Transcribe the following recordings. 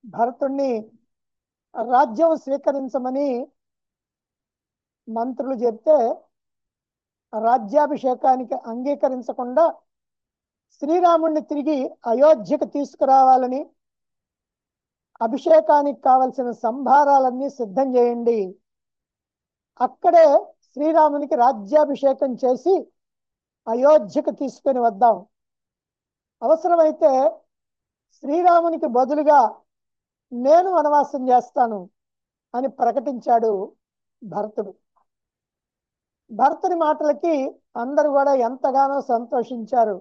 భరతుణ్ణి రాజ్యం స్వీకరించమని మంత్రులు చెప్తే రాజ్యాభిషేకానికి అంగీకరించకుండా శ్రీరాముణ్ణి తిరిగి అయోధ్యకు తీసుకురావాలని అభిషేకానికి కావలసిన సంభారాలన్నీ సిద్ధం చేయండి అక్కడే శ్రీరామునికి రాజ్యాభిషేకం చేసి అయోధ్యకు తీసుకొని వద్దాం అవసరమైతే శ్రీరామునికి బదులుగా నేను వనవాసం చేస్తాను అని ప్రకటించాడు భరతుడు భరతుడి మాటలకి అందరూ కూడా ఎంతగానో సంతోషించారు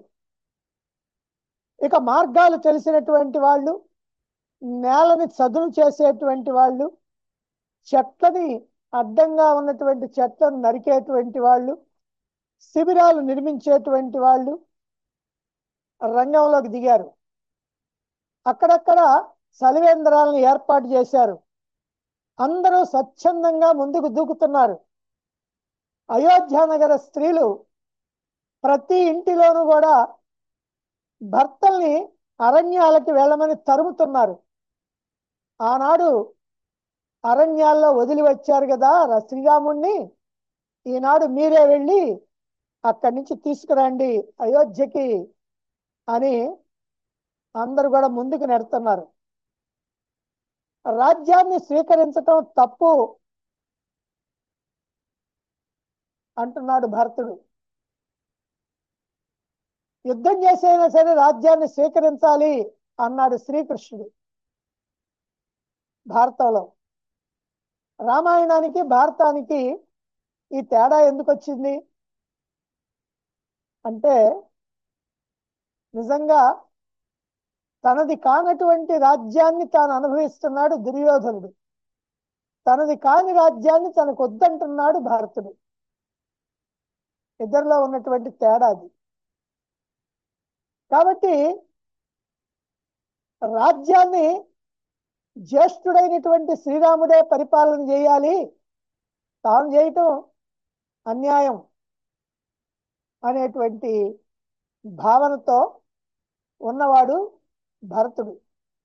ఇక మార్గాలు తెలిసినటువంటి వాళ్ళు నేలని చదును చేసేటువంటి వాళ్ళు చెట్లని అడ్డంగా ఉన్నటువంటి చెట్లను నరికేటువంటి వాళ్ళు శిబిరాలు నిర్మించేటువంటి వాళ్ళు రంగంలోకి దిగారు అక్కడక్కడ చలివేంద్రాలను ఏర్పాటు చేశారు అందరూ స్వచ్ఛందంగా ముందుకు దూకుతున్నారు అయోధ్య నగర స్త్రీలు ప్రతి ఇంటిలోనూ కూడా భర్తల్ని అరణ్యాలకి వెళ్ళమని తరుముతున్నారు ఆనాడు అరణ్యాల్లో వదిలి వచ్చారు కదా ర- శ్రీరాముణ్ణి ఈనాడు మీరే వెళ్ళి అక్కడి నుంచి తీసుకురండి అయోధ్యకి అని అందరూ కూడా ముందుకు నెడుతున్నారు రాజ్యాన్ని స్వీకరించటం తప్పు అంటున్నాడు భరతుడు యుద్ధం చేసైనా సరే రాజ్యాన్ని స్వీకరించాలి అన్నాడు శ్రీకృష్ణుడు భారతంలో రామాయణానికి భారతానికి ఈ తేడా ఎందుకు వచ్చింది అంటే నిజంగా తనది కానటువంటి రాజ్యాన్ని తాను అనుభవిస్తున్నాడు దుర్యోధనుడు తనది కాని రాజ్యాన్ని తనకు వద్దంటున్నాడు భారతుడు ఇద్దరిలో ఉన్నటువంటి తేడా అది కాబట్టి రాజ్యాన్ని జ్యేష్ఠుడైనటువంటి శ్రీరాముడే పరిపాలన చేయాలి తాను చేయటం అన్యాయం అనేటువంటి భావనతో ఉన్నవాడు భరతుడు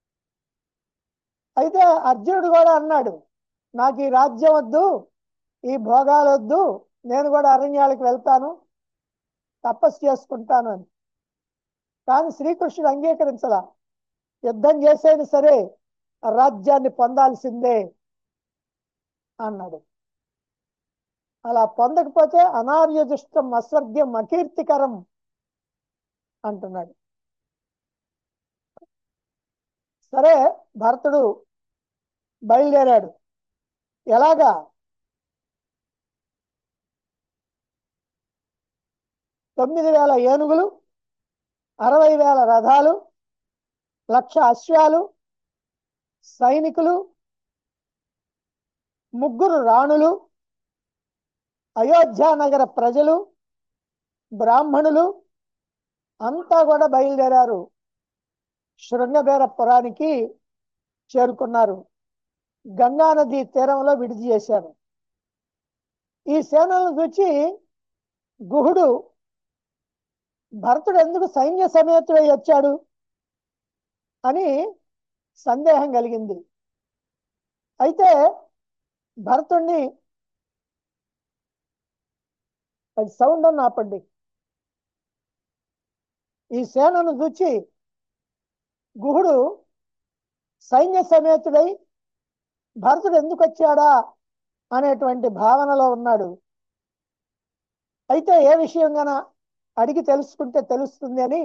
అయితే అర్జునుడు కూడా అన్నాడు నాకు ఈ రాజ్యం వద్దు ఈ భోగాలు వద్దు నేను కూడా అరణ్యాలకు వెళ్తాను తపస్సు చేసుకుంటాను అని కానీ శ్రీకృష్ణుడు అంగీకరించలా యుద్ధం చేసేది సరే రాజ్యాన్ని పొందాల్సిందే అన్నాడు అలా పొందకపోతే అనార్యదుష్టం అస్వర్గ్యం అకీర్తికరం అంటున్నాడు సరే భరతుడు బయలుదేరాడు ఎలాగా తొమ్మిది వేల ఏనుగులు అరవై వేల రథాలు లక్ష అశ్వాలు సైనికులు ముగ్గురు రాణులు అయోధ్య నగర ప్రజలు బ్రాహ్మణులు అంతా కూడా బయలుదేరారు శృంగబేరపురానికి చేరుకున్నారు గంగా నది తీరంలో విడిది చేశారు ఈ సేనలను చూచి గుహుడు భరతుడు ఎందుకు సైన్య సమేతుడై వచ్చాడు అని సందేహం కలిగింది అయితే భరతుణ్ణి అది సౌండ్ అని ఆపండి ఈ సేనను చూచి గుహుడు సైన్య సమేతుడై భరతుడు ఎందుకు వచ్చాడా అనేటువంటి భావనలో ఉన్నాడు అయితే ఏ విషయం గన అడిగి తెలుసుకుంటే తెలుస్తుంది అని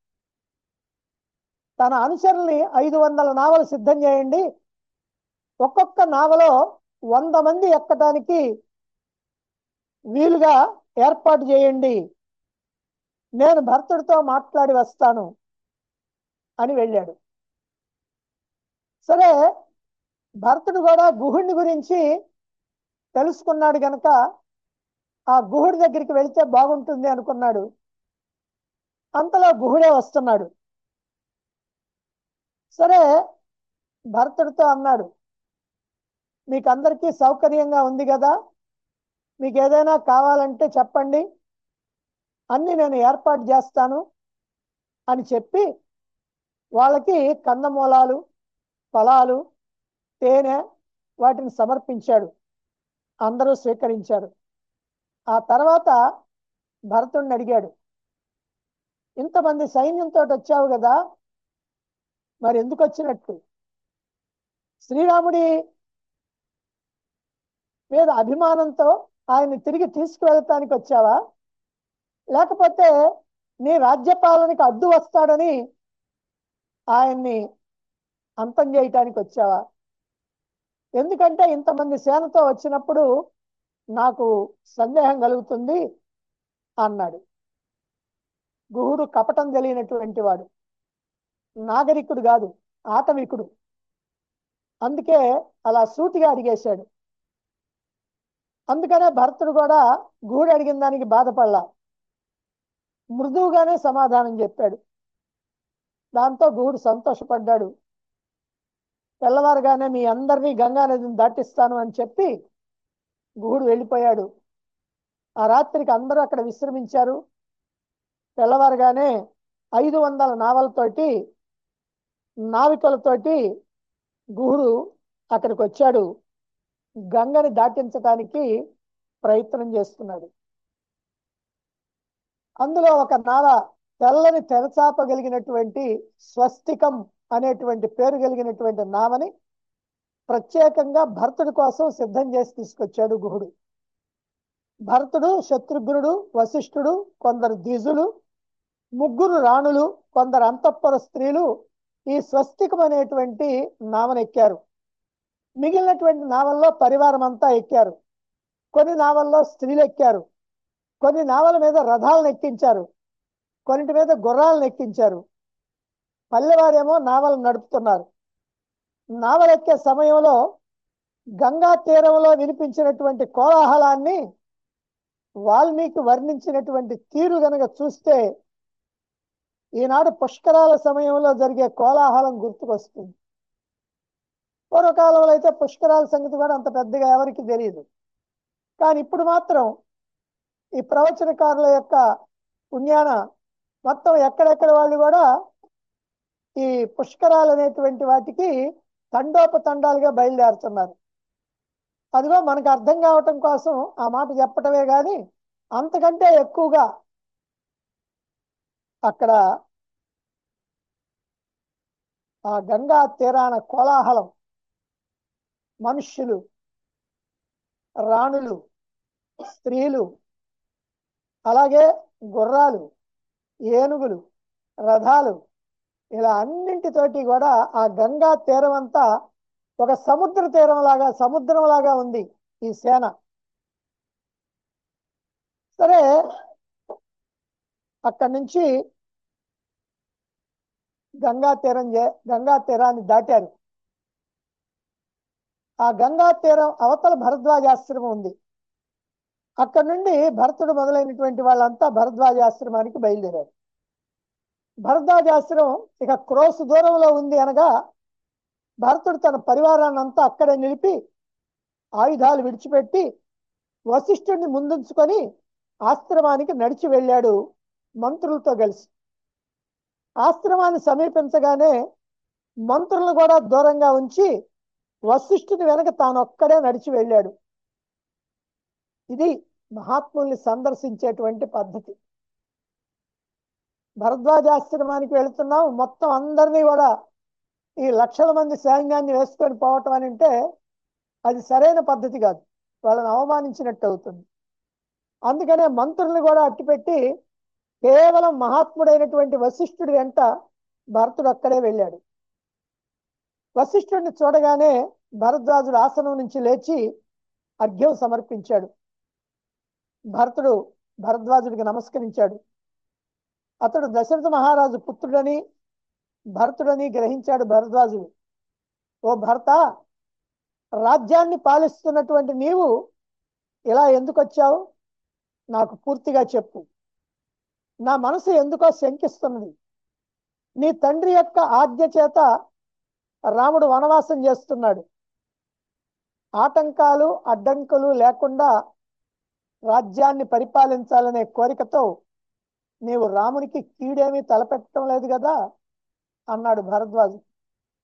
తన అనుచరుల్ని ఐదు వందల నావలు సిద్ధం చేయండి ఒక్కొక్క నావలో వంద మంది ఎక్కటానికి వీలుగా ఏర్పాటు చేయండి నేను భర్తుడితో మాట్లాడి వస్తాను అని వెళ్ళాడు సరే భరతుడు కూడా గుహుడిని గురించి తెలుసుకున్నాడు గనక ఆ గుహుడి దగ్గరికి వెళితే బాగుంటుంది అనుకున్నాడు అంతలో గుహుడే వస్తున్నాడు సరే భరతుడితో అన్నాడు మీకు అందరికీ సౌకర్యంగా ఉంది కదా మీకు ఏదైనా కావాలంటే చెప్పండి అన్ని నేను ఏర్పాటు చేస్తాను అని చెప్పి వాళ్ళకి కందమూలాలు ఫలాలు తేనె వాటిని సమర్పించాడు అందరూ స్వీకరించారు ఆ తర్వాత భరతుడిని అడిగాడు ఇంతమంది సైన్యంతో వచ్చావు కదా మరి ఎందుకు వచ్చినట్టు శ్రీరాముడి మీద అభిమానంతో ఆయన్ని తిరిగి తీసుకువెళ్ళటానికి వచ్చావా లేకపోతే నీ రాజ్యపాలనకి అడ్డు వస్తాడని ఆయన్ని అంతం చేయటానికి వచ్చావా ఎందుకంటే ఇంతమంది సేనతో వచ్చినప్పుడు నాకు సందేహం కలుగుతుంది అన్నాడు గుహుడు కపటం తెలియనటువంటి వాడు నాగరికుడు కాదు ఆటవికుడు అందుకే అలా సూటిగా అడిగేశాడు అందుకనే భరతుడు కూడా గుహుడు అడిగిన దానికి బాధపడలా మృదువుగానే సమాధానం చెప్పాడు దాంతో గుహుడు సంతోషపడ్డాడు తెల్లవారుగానే మీ అందరినీ గంగా నదిని దాటిస్తాను అని చెప్పి గుహుడు వెళ్ళిపోయాడు ఆ రాత్రికి అందరూ అక్కడ విశ్రమించారు తెల్లవారుగానే ఐదు వందల నావలతోటి నావికులతోటి గుహుడు అక్కడికి వచ్చాడు గంగని దాటించడానికి ప్రయత్నం చేస్తున్నాడు అందులో ఒక నావ తెల్లని తెరచాపగలిగినటువంటి స్వస్తికం అనేటువంటి పేరు కలిగినటువంటి నావని ప్రత్యేకంగా భరతుడి కోసం సిద్ధం చేసి తీసుకొచ్చాడు గుహుడు భరతుడు శత్రుఘ్నుడు వశిష్ఠుడు కొందరు ద్విజులు ముగ్గురు రాణులు కొందరు అంతఃపుర స్త్రీలు ఈ స్వస్తికం అనేటువంటి నావనెక్కారు మిగిలినటువంటి నావల్లో పరివారం అంతా ఎక్కారు కొన్ని నావల్లో స్త్రీలు ఎక్కారు కొన్ని నావల మీద రథాలను ఎక్కించారు కొన్నిటి మీద గుర్రాలను ఎక్కించారు పల్లెవారేమో నావలు నడుపుతున్నారు నావలెక్కే సమయంలో గంగా తీరంలో వినిపించినటువంటి కోలాహలాన్ని వాల్మీకి వర్ణించినటువంటి తీరు గనక చూస్తే ఈనాడు పుష్కరాల సమయంలో జరిగే కోలాహలం గుర్తుకొస్తుంది పూర్వకాలంలో అయితే పుష్కరాల సంగతి కూడా అంత పెద్దగా ఎవరికి తెలియదు కానీ ఇప్పుడు మాత్రం ఈ ప్రవచనకారుల యొక్క పుణ్యాన మొత్తం ఎక్కడెక్కడ వాళ్ళు కూడా ఈ పుష్కరాలు అనేటువంటి వాటికి తండోపతండాలుగా బయలుదేరుతున్నారు అదిగో మనకు అర్థం కావటం కోసం ఆ మాట చెప్పటమే కానీ అంతకంటే ఎక్కువగా అక్కడ ఆ గంగా తీరాన కోలాహలం మనుష్యులు రాణులు స్త్రీలు అలాగే గుర్రాలు ఏనుగులు రథాలు ఇలా అన్నింటితోటి కూడా ఆ గంగా తీరం అంతా ఒక సముద్ర తీరం లాగా సముద్రం లాగా ఉంది ఈ సేన సరే అక్కడి నుంచి గంగా తీరం చే- గంగా తీరాన్ని దాటారు ఆ గంగా తీరం అవతల భరద్వాజాశ్రమం ఉంది అక్కడ నుండి భరతుడు మొదలైనటువంటి వాళ్ళంతా భరద్వాజాశ్రమానికి బయలుదేరారు భరద్వాజాశ్రమం ఇక క్రోసు దూరంలో ఉంది అనగా భరతుడు తన పరివారాన్ని అంతా అక్కడే నిలిపి ఆయుధాలు విడిచిపెట్టి వశిష్ఠుడిని ముందుంచుకొని ఆశ్రమానికి నడిచి వెళ్ళాడు మంత్రులతో కలిసి ఆశ్రమాన్ని సమీపించగానే మంత్రులను కూడా దూరంగా ఉంచి వశిష్ఠుని వెనక తాను ఒక్కడే నడిచి వెళ్ళాడు ఇది మహాత్ముల్ని సందర్శించేటువంటి పద్ధతి భరద్వాజాశ్రమానికి వెళుతున్నాం మొత్తం అందరినీ కూడా ఈ లక్షల మంది సైన్యాన్ని వేసుకొని పోవటం అని అంటే అది సరైన పద్ధతి కాదు వాళ్ళని అవమానించినట్టు అవుతుంది అందుకనే మంత్రుల్ని కూడా అట్టిపెట్టి కేవలం మహాత్ముడైనటువంటి వశిష్ఠుడి వెంట భరతుడు అక్కడే వెళ్ళాడు వశిష్ఠుడిని చూడగానే భరద్వాజుడు ఆసనం నుంచి లేచి అర్ఘ్యం సమర్పించాడు భరతుడు భరద్వాజుడికి నమస్కరించాడు అతడు దశరథ మహారాజు పుత్రుడని భరతుడని గ్రహించాడు భరద్వాజుడు ఓ భరత రాజ్యాన్ని పాలిస్తున్నటువంటి నీవు ఇలా ఎందుకు వచ్చావు నాకు పూర్తిగా చెప్పు నా మనసు ఎందుకో శంకిస్తున్నది నీ తండ్రి యొక్క ఆజ్ఞ చేత రాముడు వనవాసం చేస్తున్నాడు ఆటంకాలు అడ్డంకులు లేకుండా రాజ్యాన్ని పరిపాలించాలనే కోరికతో నీవు రామునికి కీడేమీ తలపెట్టడం లేదు కదా అన్నాడు భరద్వాజు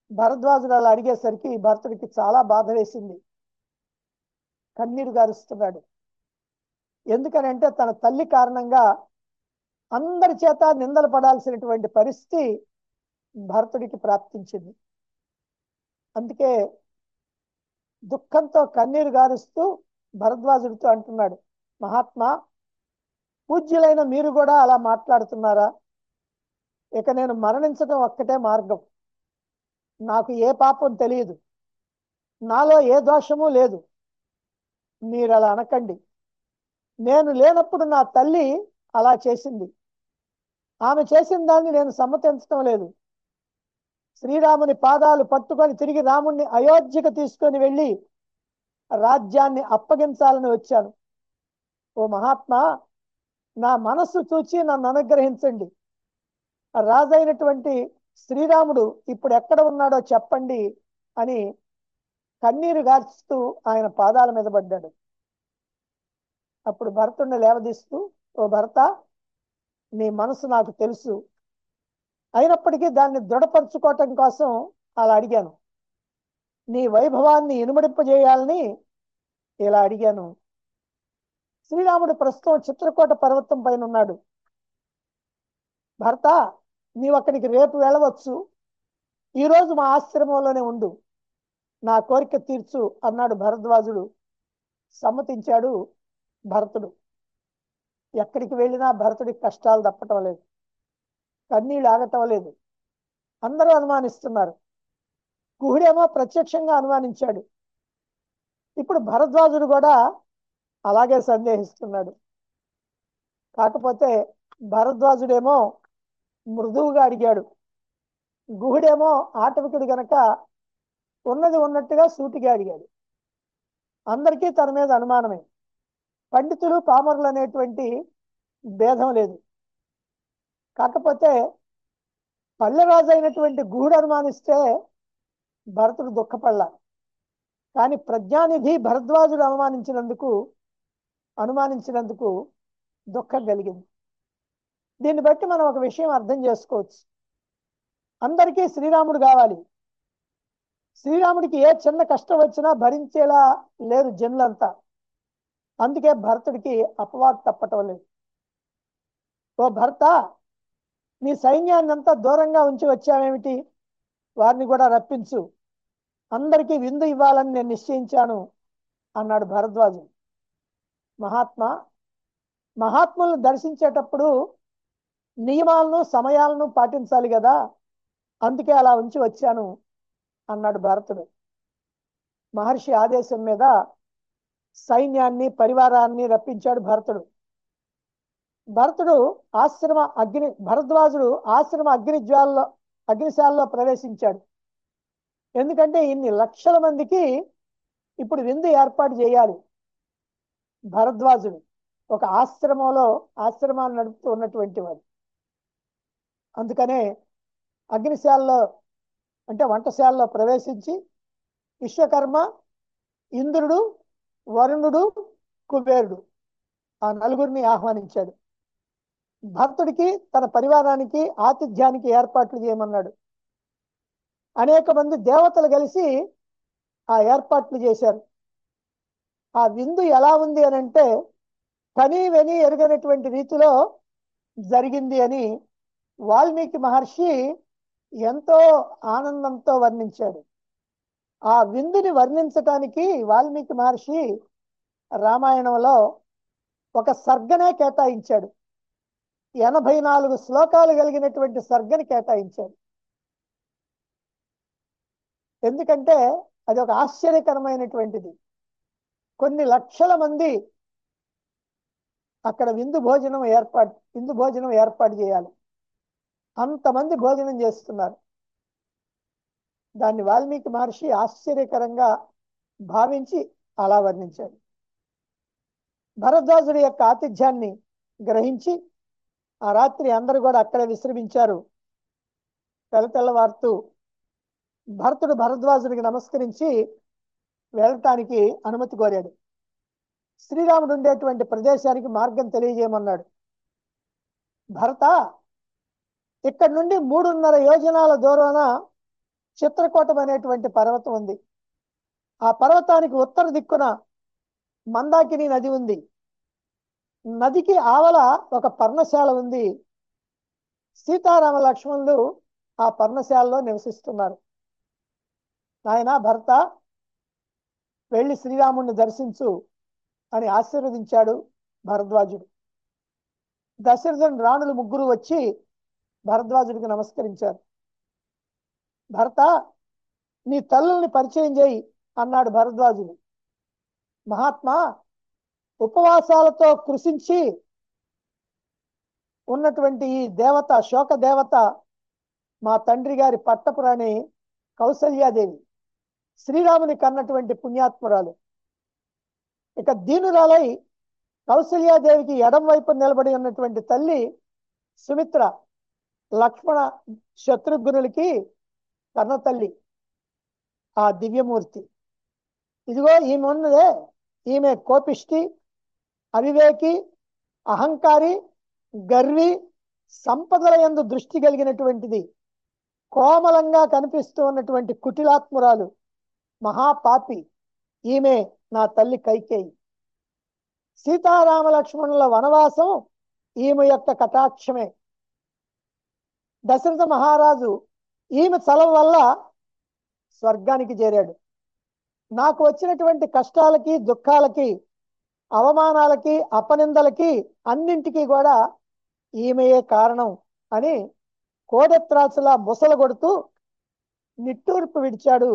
భరద్వాజుడు అలా అడిగేసరికి భరతుడికి చాలా బాధ వేసింది కన్నీరు గారుస్తున్నాడు ఎందుకనంటే తన తల్లి కారణంగా అందరి చేత నిందలు పడాల్సినటువంటి పరిస్థితి భరతుడికి ప్రాప్తించింది అందుకే దుఃఖంతో కన్నీరు గారుస్తూ భరద్వాజుడితో అంటున్నాడు మహాత్మా పూజ్యులైన మీరు కూడా అలా మాట్లాడుతున్నారా ఇక నేను మరణించడం ఒక్కటే మార్గం నాకు ఏ పాపం తెలియదు నాలో ఏ దోషము లేదు మీరు అలా అనకండి నేను లేనప్పుడు నా తల్లి అలా చేసింది ఆమె చేసిన దాన్ని నేను సమ్మతించడం లేదు శ్రీరాముని పాదాలు పట్టుకొని తిరిగి రాముణ్ణి అయోధ్యకు తీసుకొని వెళ్ళి రాజ్యాన్ని అప్పగించాలని వచ్చాను ఓ మహాత్మా నా మనస్సు చూచి నన్ను అనుగ్రహించండి రాజైనటువంటి శ్రీరాముడు ఇప్పుడు ఎక్కడ ఉన్నాడో చెప్పండి అని కన్నీరు గార్చుతూ ఆయన పాదాల మీద పడ్డాడు అప్పుడు భరతుడిని లేవదీస్తూ ఓ భరత నీ మనసు నాకు తెలుసు అయినప్పటికీ దాన్ని దృఢపరచుకోవటం కోసం అలా అడిగాను నీ వైభవాన్ని ఇనుమడింపజేయాలని ఇలా అడిగాను శ్రీరాముడు ప్రస్తుతం చిత్రకూట పర్వతం పైన ఉన్నాడు భర్త నీవు అక్కడికి రేపు వెళ్ళవచ్చు ఈరోజు మా ఆశ్రమంలోనే ఉండు నా కోరిక తీర్చు అన్నాడు భరద్వాజుడు సమ్మతించాడు భరతుడు ఎక్కడికి వెళ్ళినా భరతుడికి కష్టాలు తప్పటం లేదు కన్నీళ్ళు ఆగటం లేదు అందరూ అనుమానిస్తున్నారు కుహుడేమో ప్రత్యక్షంగా అనుమానించాడు ఇప్పుడు భరద్వాజుడు కూడా అలాగే సందేహిస్తున్నాడు కాకపోతే భరద్వాజుడేమో మృదువుగా అడిగాడు గుహుడేమో ఆటవికుడు గనక ఉన్నది ఉన్నట్టుగా సూటిగా అడిగాడు అందరికీ తన మీద అనుమానమే పండితులు పామరులు అనేటువంటి భేదం లేదు కాకపోతే పల్లెరాజు అయినటువంటి గుహుడు అనుమానిస్తే భరతుడు దుఃఖపడలా కానీ ప్రజ్ఞానిధి భరద్వాజుడు అనుమానించినందుకు అనుమానించినందుకు దుఃఖం కలిగింది దీన్ని బట్టి మనం ఒక విషయం అర్థం చేసుకోవచ్చు అందరికీ శ్రీరాముడు కావాలి శ్రీరాముడికి ఏ చిన్న కష్టం వచ్చినా భరించేలా లేరు జనులంతా అందుకే భరతుడికి అపవాదు తప్పటం లేదు ఓ భర్త నీ సైన్యాన్ని అంతా దూరంగా ఉంచి వచ్చావేమిటి వారిని కూడా రప్పించు అందరికీ విందు ఇవ్వాలని నేను నిశ్చయించాను అన్నాడు భరద్వాజు మహాత్మా మహాత్ములను దర్శించేటప్పుడు నియమాలను సమయాలను పాటించాలి కదా అందుకే అలా ఉంచి వచ్చాను అన్నాడు భరతుడు మహర్షి ఆదేశం మీద సైన్యాన్ని పరివారాన్ని రప్పించాడు భరతుడు భరతుడు ఆశ్రమ అగ్ని భరద్వాజుడు ఆశ్రమ అగ్ని జ్వాలలో అగ్నిశాలలో ప్రవేశించాడు ఎందుకంటే ఇన్ని లక్షల మందికి ఇప్పుడు విందు ఏర్పాటు చేయాలి భరద్వాజుడు ఒక ఆశ్రమంలో ఆశ్రమాన్ని నడుపుతూ ఉన్నటువంటి వాడు అందుకనే అగ్నిశాలలో అంటే వంటశాలలో ప్రవేశించి విశ్వకర్మ ఇంద్రుడు వరుణుడు కుబేరుడు ఆ నలుగురిని ఆహ్వానించాడు భక్తుడికి తన పరివారానికి ఆతిథ్యానికి ఏర్పాట్లు చేయమన్నాడు అనేక మంది దేవతలు కలిసి ఆ ఏర్పాట్లు చేశారు ఆ విందు ఎలా ఉంది అని అంటే కని వెని ఎరగనటువంటి రీతిలో జరిగింది అని వాల్మీకి మహర్షి ఎంతో ఆనందంతో వర్ణించాడు ఆ విందుని వర్ణించటానికి వాల్మీకి మహర్షి రామాయణంలో ఒక సర్గనే కేటాయించాడు ఎనభై నాలుగు శ్లోకాలు కలిగినటువంటి సర్గని కేటాయించాడు ఎందుకంటే అది ఒక ఆశ్చర్యకరమైనటువంటిది కొన్ని లక్షల మంది అక్కడ విందు భోజనం ఏర్పాటు విందు భోజనం ఏర్పాటు చేయాలి అంతమంది భోజనం చేస్తున్నారు దాన్ని వాల్మీకి మహర్షి ఆశ్చర్యకరంగా భావించి అలా వర్ణించాడు భరద్వాజుడి యొక్క ఆతిథ్యాన్ని గ్రహించి ఆ రాత్రి అందరూ కూడా అక్కడే విశ్రమించారు తెల్ల తెల్లవారుతూ భరతుడు భరద్వాజుడికి నమస్కరించి వెళ్ళటానికి అనుమతి కోరాడు శ్రీరాముడు ఉండేటువంటి ప్రదేశానికి మార్గం తెలియజేయమన్నాడు భరత ఇక్కడ నుండి మూడున్నర యోజనాల దూరాన చిత్రకూటం అనేటువంటి పర్వతం ఉంది ఆ పర్వతానికి ఉత్తర దిక్కున మందాకిని నది ఉంది నదికి ఆవల ఒక పర్ణశాల ఉంది సీతారామ లక్ష్మణులు ఆ పర్ణశాలలో నివసిస్తున్నారు నాయన భర్త వెళ్ళి శ్రీరాముణ్ణి దర్శించు అని ఆశీర్వదించాడు భరద్వాజుడు దశరథుని రాణులు ముగ్గురు వచ్చి భరద్వాజుడికి నమస్కరించారు భరత నీ తల్లుల్ని పరిచయం చేయి అన్నాడు భరద్వాజుడు మహాత్మా ఉపవాసాలతో కృషించి ఉన్నటువంటి ఈ దేవత శోక దేవత మా తండ్రి గారి పట్టపురాణి కౌసల్యాదేవి శ్రీరాముని కన్నటువంటి పుణ్యాత్మురాలు ఇక దీనురాలై కౌసల్యాదేవికి ఎడం వైపు నిలబడి ఉన్నటువంటి తల్లి సుమిత్ర లక్ష్మణ శత్రుఘ్నులకి కన్న తల్లి ఆ దివ్యమూర్తి ఇదిగో ఈమె ఉన్నదే ఈమె కోపిష్టి అవివేకి అహంకారి గర్వి సంపదల యందు దృష్టి కలిగినటువంటిది కోమలంగా కనిపిస్తూ ఉన్నటువంటి కుటిలాత్మురాలు మహాపాపి ఈమె నా తల్లి కైకేయి సీతారామ లక్ష్మణుల వనవాసం ఈమె యొక్క కటాక్షమే దశరథ మహారాజు ఈమె చలవ వల్ల స్వర్గానికి చేరాడు నాకు వచ్చినటువంటి కష్టాలకి దుఃఖాలకి అవమానాలకి అపనిందలకి అన్నింటికీ కూడా ఈమెయే కారణం అని కోడెత్రాసులా బుసలు కొడుతూ నిట్టూర్పు విడిచాడు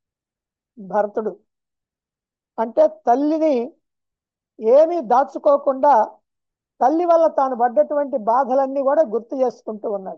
భరతుడు అంటే తల్లిని ఏమీ దాచుకోకుండా తల్లి వల్ల తాను పడ్డటువంటి బాధలన్నీ కూడా గుర్తు చేసుకుంటూ ఉన్నాడు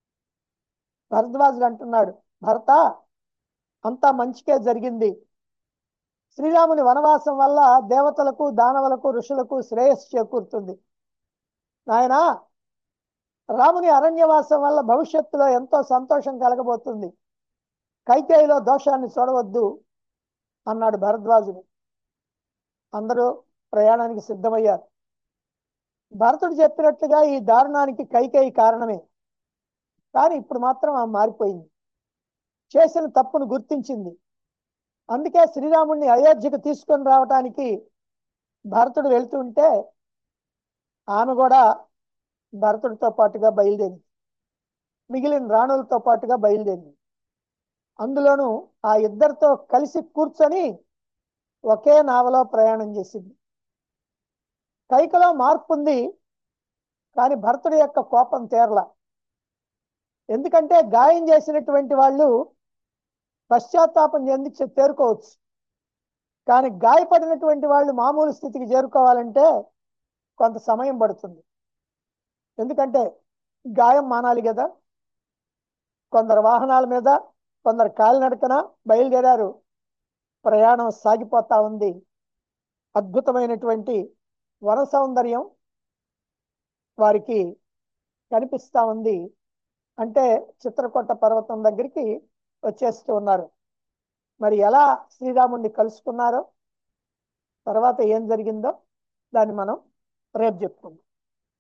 భరద్వాజుడు అంటున్నాడు భరత అంతా మంచికే జరిగింది శ్రీరాముని వనవాసం వల్ల దేవతలకు దానవులకు ఋషులకు శ్రేయస్సు చేకూరుతుంది నాయనా రాముని అరణ్యవాసం వల్ల భవిష్యత్తులో ఎంతో సంతోషం కలగబోతుంది కైకేయిలో దోషాన్ని చూడవద్దు అన్నాడు భరద్వాజుడు అందరూ ప్రయాణానికి సిద్ధమయ్యారు భరతుడు చెప్పినట్లుగా ఈ దారుణానికి కైకేయి కారణమే కానీ ఇప్పుడు మాత్రం ఆమె మారిపోయింది చేసిన తప్పును గుర్తించింది అందుకే శ్రీరాముణ్ణి అయోధ్యకు తీసుకొని రావటానికి భరతుడు వెళ్తుంటే ఆమె కూడా భరతుడితో పాటుగా బయలుదేరింది మిగిలిన రాణులతో పాటుగా బయలుదేరింది అందులోనూ ఆ ఇద్దరితో కలిసి కూర్చొని ఒకే నావలో ప్రయాణం చేసింది కైకలో మార్పు ఉంది కానీ భరతుడి యొక్క కోపం తీరలా ఎందుకంటే గాయం చేసినటువంటి వాళ్ళు పశ్చాత్తాపం చెంది చె- తేరుకోవచ్చు కానీ గాయపడినటువంటి వాళ్ళు మామూలు స్థితికి చేరుకోవాలంటే కొంత సమయం పడుతుంది ఎందుకంటే గాయం మానాలి కదా కొందరు వాహనాల మీద కొందరు కాలినడకన బయలుదేరారు ప్రయాణం సాగిపోతా ఉంది అద్భుతమైనటువంటి వన సౌందర్యం వారికి కనిపిస్తా ఉంది అంటే చిత్రకొట్ట పర్వతం దగ్గరికి వచ్చేస్తూ ఉన్నారు మరి ఎలా శ్రీరాముడిని కలుసుకున్నారో తర్వాత ఏం జరిగిందో దాన్ని మనం రేపు చెప్పుకుందాం